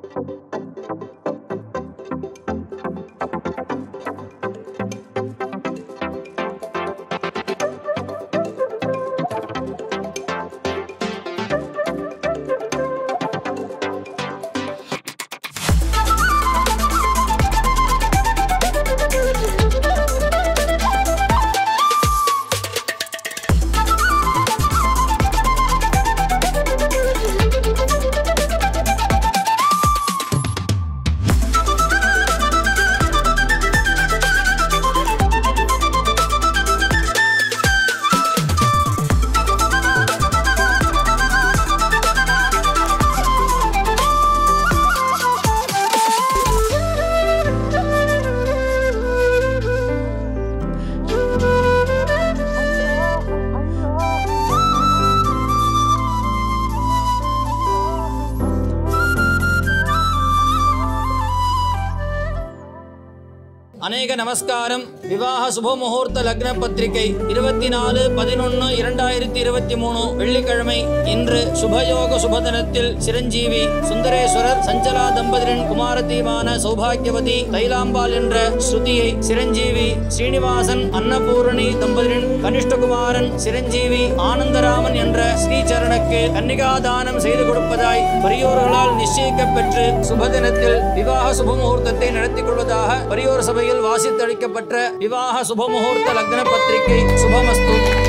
அநேக நமஸ்காரம் விவாக சுப முகூர்த்த லக்ன பத்திரிகை இருபத்தி நாலு பதினொன்று இரண்டாயிரத்தி இருபத்தி மூணு வெள்ளிக்கிழமை இன்று சுபயோக சுபதினத்தில் சிரஞ்சீவி சுந்தரேஸ்வரர் சஞ்சலா தம்பதியின் குமாரதீவான சௌபாகியவதி தைலாம்பாள் என்ற ஸ்ருதியை சிரஞ்சீவி ஸ்ரீனிவாசன் அன்னபூரணி தம்பதியின் கனிஷ்டகுமாரன் சிரஞ்சீவி ஆனந்தராமன் என்ற ஸ்ரீசரனுக்கு கன்னிகாதானம் செய்து கொடுப்பதாய் பெரியோர்களால் நிச்சயிக்கப் பெற்று சுபதினத்தில் விவாக சுபமுகூர்த்தத்தை நடத்தி கொள்வதாக பெரியோர் சபையில் வாசித்தளிக்கப்பட்ட விவாக சுபமுகூர்த்த லக்ன பத்திரிகை சுபமஸ்து